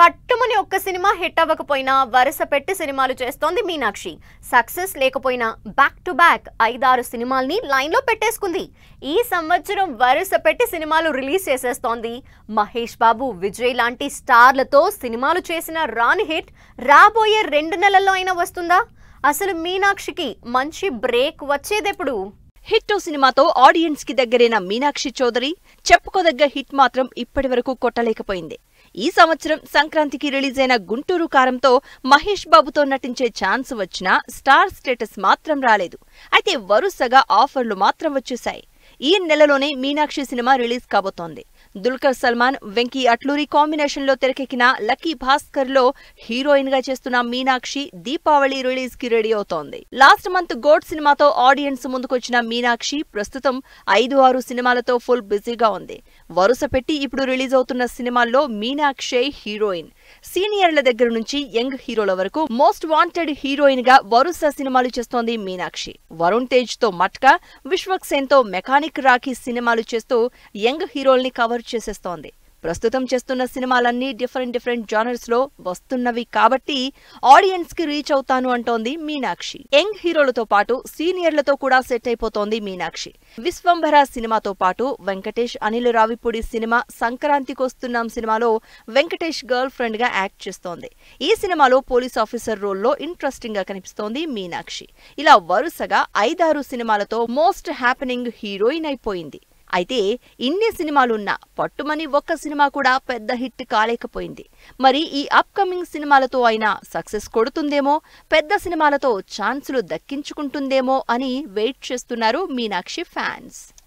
పట్టుమని ఒక్క cinema hit అవ్వకపోయినా వరుస పెట్టి సినిమాలు చేస్తోంది మీనాక్షి సక్సెస్ లేకపోయినా బ్యాక్ టు బ్యాక్ ఐదారు సినిమాల్ని లైన్లో పెట్టేసుకుంది ఈ సంవత్సరం వరుస పెట్టి సినిమాలు రిలీజ్ చేసేస్తోంది మహేష్ బాబు విజయ్ లాంటి స్టార్లతో సినిమాలు చేసిన రాని హిట్ రాబోయే రెండు నెలల్లో అయినా వస్తుందా అసలు మీనాక్షికి మంచి బ్రేక్ వచ్చేదెప్పుడు హిట్ సినిమాతో ఆడియన్స్ కి దగ్గరైన మీనాక్షి చౌదరి చెప్పుకోదగ్గ హిట్ మాత్రం ఇప్పటి వరకు కొట్టలేకపోయింది ఈ సంవత్సరం సంక్రాంతికి రిలీజ్ అయిన గుంటూరు కారంతో మహేష్ బాబుతో నటించే ఛాన్స్ వచ్చినా స్టార్ స్టేటస్ మాత్రం రాలేదు అయితే వరుసగా ఆఫర్లు మాత్రం వచ్చేశాయి ఈ నెలలోనే మీనాక్షి సినిమా రిలీజ్ కాబోతోంది దుల్కర్ సల్మాన్ వెంకీ అట్లూరి కాంబినేషన్ లో తెరకెక్కిన లక్కీ భాస్కర్ లో హీరోయిన్ గా చేస్తున్న మీనాక్షి దీపావళి రిలీజ్ కి రెడీ అవుతోంది లాస్ట్ మంత్ గోడ్ సినిమాతో ఆడియన్స్ ముందుకొచ్చిన మీనాక్షి ప్రస్తుతం ఐదు ఆరు సినిమాలతో ఫుల్ బిజీగా ఉంది వరుస పెట్టి ఇప్పుడు రిలీజ్ అవుతున్న సినిమాల్లో మీనాక్షి హీరోయిన్ సీనియర్ల దగ్గర నుంచి యంగ్ హీరోల వరకు మోస్ట్ వాంటెడ్ హీరోయిన్ గా వరుస సినిమాలు చేస్తోంది మీనాక్షి వరుణ్ తేజ్ తో మట్కా విశ్వక్ సేన్ తో మెకానిక్ రాఖీ సినిమాలు చేస్తూ యంగ్ హీరోల్ని కవర్ చేసేస్తోంది ప్రస్తుతం చేస్తున్న సినిమాలన్నీ డిఫరెంట్ డిఫరెంట్ జానర్స్ లో వస్తున్నవి కాబట్టి ఆడియన్స్ కి రీచ్ అవుతాను అంటోంది మీనాక్షి యంగ్ హీరోలతో పాటు సీనియర్లతో కూడా సెట్ అయిపోతోంది మీనాక్షి విశ్వంభర సినిమాతో పాటు వెంకటేష్ అనిల్ రావిపూడి సినిమా సంక్రాంతికొస్తున్నాం సినిమాలో వెంకటేష్ గర్ల్ ఫ్రెండ్ గా యాక్ట్ చేస్తోంది ఈ సినిమాలో పోలీస్ ఆఫీసర్ రోల్లో ఇంట్రెస్టింగ్ గా కనిపిస్తోంది మీనాక్షి ఇలా వరుసగా ఐదారు సినిమాలతో మోస్ట్ హ్యాపెనింగ్ హీరోయిన్ అయిపోయింది అయితే ఇన్ని సినిమాలున్నా పట్టుమని ఒక్క సినిమా కూడా పెద్ద హిట్ కాలేకపోయింది మరి ఈ అప్కమింగ్ సినిమాలతో అయినా సక్సెస్ కొడుతుందేమో పెద్ద సినిమాలతో ఛాన్సులు దక్కించుకుంటుందేమో అని వెయిట్ చేస్తున్నారు మీనాక్షి ఫ్యాన్స్